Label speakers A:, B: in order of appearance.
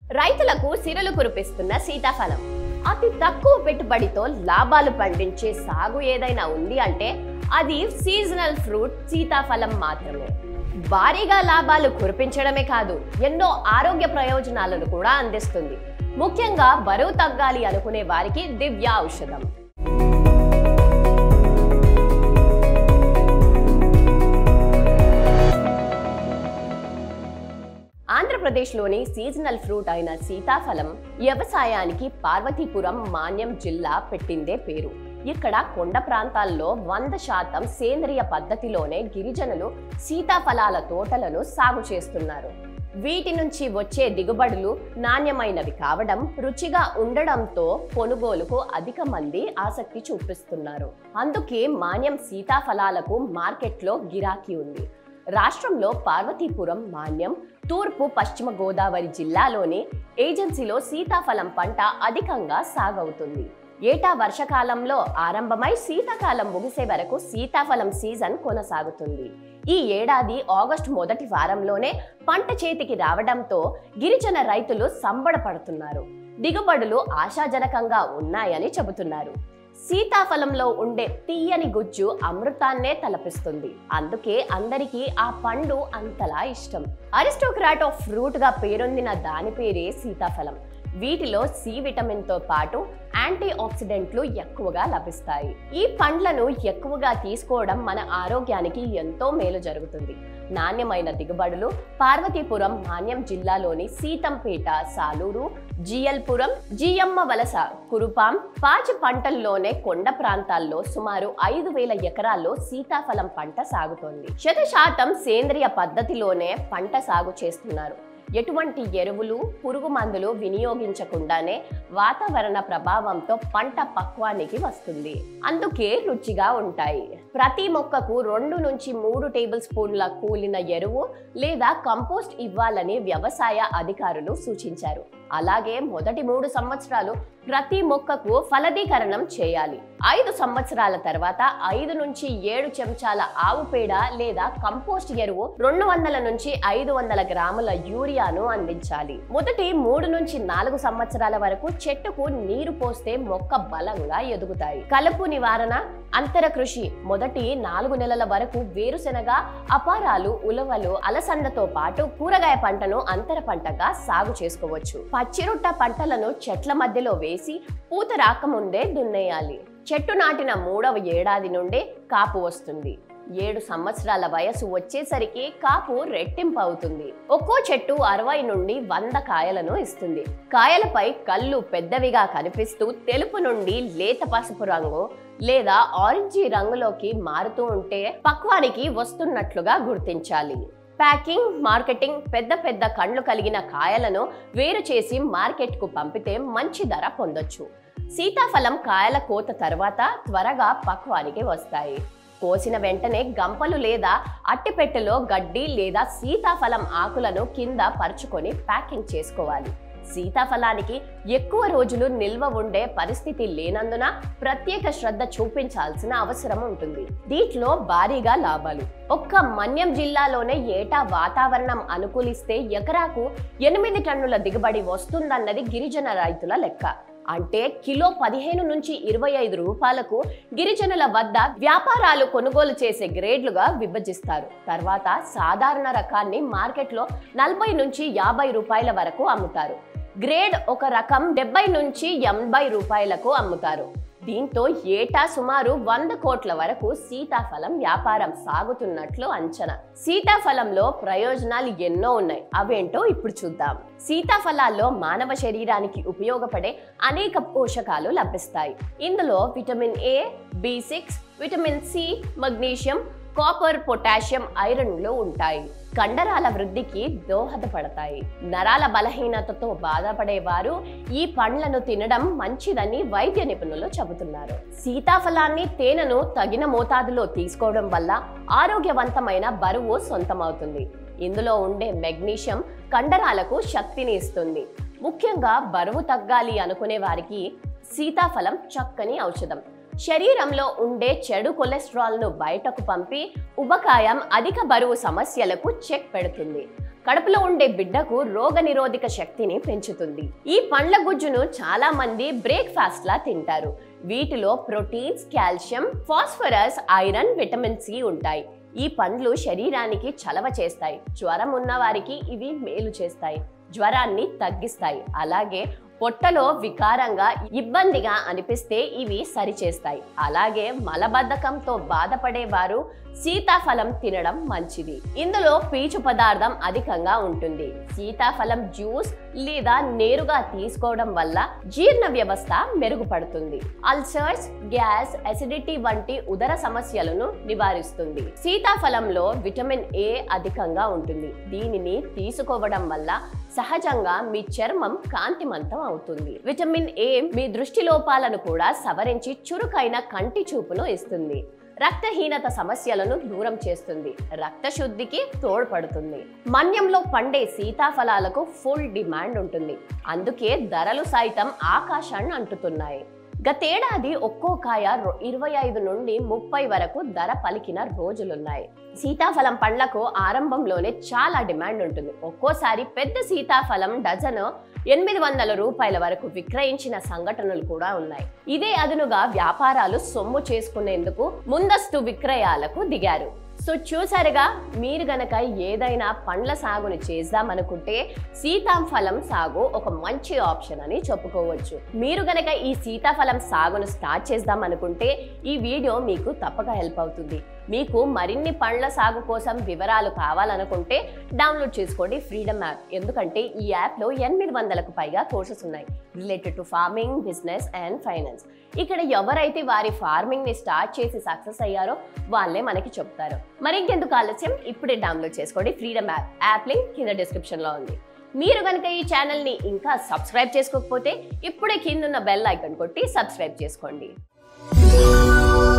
A: రైతులకు సిరలు కురిపిస్తున్న సీతాఫలం అతి తక్కువ పెట్టుబడితో లాభాలు పండించే సాగు ఏదైనా ఉంది అంటే అది సీజనల్ ఫ్రూట్ సీతాఫలం మాత్రమే భారీగా లాభాలు కురిపించడమే కాదు ఎన్నో ఆరోగ్య ప్రయోజనాలను కూడా అందిస్తుంది ముఖ్యంగా బరువు తగ్గాలి అనుకునే వారికి దివ్య ఔషధం ఆంధ్రప్రదేశ్లోని సీజనల్ ఫ్రూట్ అయిన సీతాఫలం వ్యవసాయానికి పార్వతీపురం మాన్యం జిల్లా పెట్టిందే పేరు ఇక్కడ కొండ ప్రాంతాల్లో వంద శాతం సేంద్రియ పద్ధతిలోనే గిరిజనులు సీతాఫలాల తోటలను సాగు చేస్తున్నారు వీటి నుంచి వచ్చే దిగుబడులు నాణ్యమైనవి కావడం రుచిగా ఉండడంతో కొనుగోలుకు అధిక మంది ఆసక్తి చూపిస్తున్నారు అందుకే మాన్యం సీతాఫలాలకు మార్కెట్లో గిరాకీ ఉంది రాష్ట్రంలో పార్వతీపురం మాన్యం తూర్పు పశ్చిమ గోదావరి జిల్లాలోని ఏజెన్సీలో సీతాఫలం పంట అధికంగా సాగవుతుంది ఏటా వర్షకాలంలో ఆరంభమై శీతాకాలం ముగిసే వరకు సీతాఫలం సీజన్ కొనసాగుతుంది ఈ ఏడాది ఆగస్టు మొదటి వారంలోనే పంట చేతికి రావడంతో గిరిజన రైతులు సంబడపడుతున్నారు దిగుబడులు ఆశాజనకంగా ఉన్నాయని చెబుతున్నారు సీతాఫలంలో ఉండే తీయని గుజ్జు అమృతాన్నే తలపిస్తుంది అందుకే అందరికీ ఆ పండు అంతలా ఇష్టం అరిస్టోక్రాట్ ఆఫ్ ఫ్రూట్ గా పేరొందిన దాని పేరే సీతాఫలం వీటిలో సి విటమిన్ తో పాటు యాంటీ ఆక్సిడెంట్లు ఎక్కువగా లభిస్తాయి ఈ పండ్లను ఎక్కువగా తీసుకోవడం మన ఆరోగ్యానికి ఎంతో మేలు జరుగుతుంది నాణ్యమైన దిగుబడులు పార్వతీపురం మాన్యం జిల్లాలోని సీతంపేట సాలూరు జియల్పురం జియమ్మ వలస కురుపాం పాచి పంటల్లోనే కొండ ప్రాంతాల్లో సుమారు ఐదు వేల ఎకరాల్లో సీతాఫలం పంట సాగుతోంది శత శాతం సేంద్రియ పద్ధతిలోనే పంట సాగు చేస్తున్నారు ఎటువంటి ఎరువులు పురుగు మందులు వినియోగించకుండానే వాతావరణ ప్రభావంతో పంట పక్వానికి వస్తుంది అందుకే రుచిగా ఉంటాయి ప్రతి మొక్కకు రెండు నుంచి మూడు టేబుల్ స్పూన్ల కూలిన ఎరువు లేదా కంపోస్ట్ ఇవ్వాలని వ్యవసాయ అధికారులు సూచించారు అలాగే మొదటి మూడు సంవత్సరాలు ప్రతి మొక్కకు ఫలదీకరణం చేయాలి ఐదు సంవత్సరాల తర్వాత ఐదు నుంచి ఏడు చెంచాల ఆవు పేడ లేదా కంపోస్ట్ ఎరువు రెండు వందల నుంచి ఐదు వందల గ్రాముల యూరియాను అందించాలి మొదటి మూడు నుంచి నాలుగు సంవత్సరాల వరకు చెట్టుకు నీరు పోస్తే మొక్క బలంగా ఎదుగుతాయి కలుపు నివారణ అంతర కృషి మొదటి నాలుగు నెలల వరకు వేరుశెనగ అపారాలు ఉలవలు అలసందతో పాటు కూరగాయ పంటను అంతర పంటగా సాగు చేసుకోవచ్చు పచ్చిరొట్ట పంటలను చెట్ల మధ్యలో వేసి పూత రాకముందే దున్నేయాలి చెట్టు నాటిన మూడవ ఏడాది నుండే కాపు వస్తుంది ఏడు సంవత్సరాల వయసు వచ్చేసరికి కాపు రెట్టింపు అవుతుంది ఒక్కో చెట్టు అరవై నుండి వంద కాయలను ఇస్తుంది కాయలపై కళ్ళు పెద్దవిగా కనిపిస్తూ తెలుపు నుండి లేత పసుపు రంగు లేదా ఆరెంజీ రంగులోకి మారుతూ ఉంటే పక్వానికి వస్తున్నట్లుగా గుర్తించాలి ప్యాకింగ్ మార్కెటింగ్ పెద్ద పెద్ద కండ్లు కలిగిన కాయలను వేరు చేసి మార్కెట్కు పంపితే మంచి ధర పొందొచ్చు సీతాఫలం కాయల కోత తర్వాత త్వరగా పక్వానికి వస్తాయి కోసిన వెంటనే గంపలు లేదా అట్టిపెట్టెలో గడ్డి లేదా సీతాఫలం ఆకులను కింద పరుచుకొని ప్యాకింగ్ చేసుకోవాలి సీతాఫలానికి ఎక్కువ రోజులు నిల్వ ఉండే పరిస్థితి లేనందున ప్రత్యేక శ్రద్ధ చూపించాల్సిన అవసరం ఉంటుంది దీంట్లో భారీగా లాభాలు ఒక్క మన్యం జిల్లాలోనే ఏటా వాతావరణం అనుకూలిస్తే ఎకరాకు ఎనిమిది టన్నుల దిగుబడి వస్తుందన్నది గిరిజన రైతుల లెక్క అంటే కిలో పదిహేను నుంచి ఇరవై ఐదు రూపాయలకు గిరిజనుల వద్ద వ్యాపారాలు కొనుగోలు చేసే గ్రేడ్లుగా విభజిస్తారు తర్వాత సాధారణ రకాన్ని మార్కెట్లో నలభై నుంచి యాభై రూపాయల వరకు అమ్ముతారు గ్రేడ్ ఒక రకం డెబ్బై నుంచి ఎనభై రూపాయలకు అమ్ముతారు దీంతో ఏటా సుమారు వంద కోట్ల వరకు సీతాఫలం వ్యాపారం సాగుతున్నట్లు అంచనా సీతాఫలంలో ప్రయోజనాలు ఎన్నో ఉన్నాయి అవేంటో ఇప్పుడు చూద్దాం సీతాఫలాల్లో మానవ శరీరానికి ఉపయోగపడే అనేక పోషకాలు లభిస్తాయి ఇందులో vitamin A B six vitamin C magnesium copper potassium ఐరన్లు ఉంటాయి కండరాల వృద్ధికి దోహదపడతాయి నరాల బలహీనతతో బాధపడేవారు ఈ పండ్లను తినడం మంచిదని వైద్య నిపుణులు చెబుతున్నారు సీతాఫలాన్ని తేనెను తగిన మోతాదులో తీసుకోవడం వల్ల ఆరోగ్యవంతమైన బరువు సొంతమవుతుంది ఇందులో ఉండే మెగ్నీషియం కండరాలకు శక్తిని ఇస్తుంది ముఖ్యంగా బరువు తగ్గాలి అనుకునే వారికి సీతాఫలం చక్కని ఔషధం శరీరంలో ఉండే చెడు కొలెస్ట్రాల్ను బయటకు పంపి ఉబకాయం అధిక బరువు సమస్యలకు చెక్ పెడుతుంది కడుపులో ఉండే బిడ్డకు రోగ నిరోధక శక్తిని పెంచుతుంది ఈ పండ్ల గుజ్జును చాలా మంది బ్రేక్ఫాస్ట్ లా తింటారు వీటిలో proteins calcium phosphorus iron vitamin C ఉంటాయి ఈ పండ్లు శరీరానికి చలవ చేస్తాయి జ్వరం ఉన్న వారికి ఇవి మేలు చేస్తాయి జ్వరాన్ని తగ్గిస్తాయి అలాగే పొట్టలో వికారంగా ఇబ్బందిగా అనిపిస్తే ఇవి సరిచేస్తాయి అలాగే మలబద్ధకంతో బాధపడేవారు సీతాఫలం తినడం మంచిది ఇందులో పీచు పదార్థం అధికంగా ఉంటుంది సీతాఫలం జ్యూస్ లేదా నేరుగా తీసుకోవడం వల్ల జీర్ణ వ్యవస్థ మెరుగుపడుతుంది అల్సర్స్ గ్యాస్ అసిడిటీ వంటి ఉదర సమస్యలను నివారిస్తుంది సీతాఫలంలో విటమిన్ ఏ అధికంగా ఉంటుంది దీనిని తీసుకోవడం వల్ల సహజంగా మీ చర్మం కాంతిమంతం అవుతుంది విటమిన్ ఏ మీ దృష్టి లోపాలను కూడా సవరించి చురుకైన కంటి చూపును ఇస్తుంది రక్తహీనత సమస్యలను దూరం చేస్తుంది రక్త శుద్ధికి తోడ్పడుతుంది మన్యంలో పండే సీతాఫలాలకు ఫుల్ డిమాండ్ ఉంటుంది అందుకే ధరలు సైతం ఆకాశాన్ని అంటుతున్నాయి గతేడాది ఒక్కో కాయ రొ- ఇరవై ఐదు నుండి ముప్పై వరకు ధర పలికిన రోజులున్నాయి సీతాఫలం పండ్లకు ఆరంభంలోనే చాలా డిమాండ్ ఉంటుంది ఒక్కోసారి పెద్ద సీతాఫలం డజను ఎనిమిది వందల రూపాయల వరకు విక్రయించిన సంఘటనలు కూడా ఉన్నాయి ఇదే అదునుగా వ్యాపారాలు సొమ్ము చేసుకునేందుకు ముందస్తు విక్రయాలకు దిగారు సో చూసారుగా మీరు గనక ఏదైనా పండ్ల సాగుని చేద్దామనుకుంటే సీతాఫలం సాగు ఒక మంచి ఆప్షన్ అని చెప్పుకోవచ్చు మీరు గనక ఈ సీతాఫలం సాగును స్టార్ట్ చేద్దామనుకుంటే ఈ వీడియో మీకు తప్పక హెల్ప్ అవుతుంది మీకు మరిన్ని పండ్ల సాగు కోసం వివరాలు కావాలనుకుంటే డౌన్లోడ్ చేసుకోండి ఫ్రీడమ్ యాప్ ఎందుకంటే ఈ యాప్లో ఎనిమిది వందలకు పైగా కోర్సెస్ ఉన్నాయి related to farming business and finance ఇక్కడ ఎవరైతే వారి ఫార్మింగ్ ని స్టార్ట్ చేసి సక్సెస్ అయ్యారో వాళ్ళే మనకి చెప్తారు మరి ఇంకెందుకు ఆలస్యం ఇప్పుడే డౌన్లోడ్ చేసుకోండి ఫ్రీడమ్ యాప్ యాప్ లింక్ కింద డిస్క్రిప్షన్ లో ఉంది మీరు కనుక ఈ ఛానల్ ని ఇంకా సబ్స్క్రైబ్ చేసుకోకపోతే ఇప్పుడే కింద ఉన్న బెల్ ఐకాన్ కొట్టి సబ్స్క్రైబ్ చేసుకోండి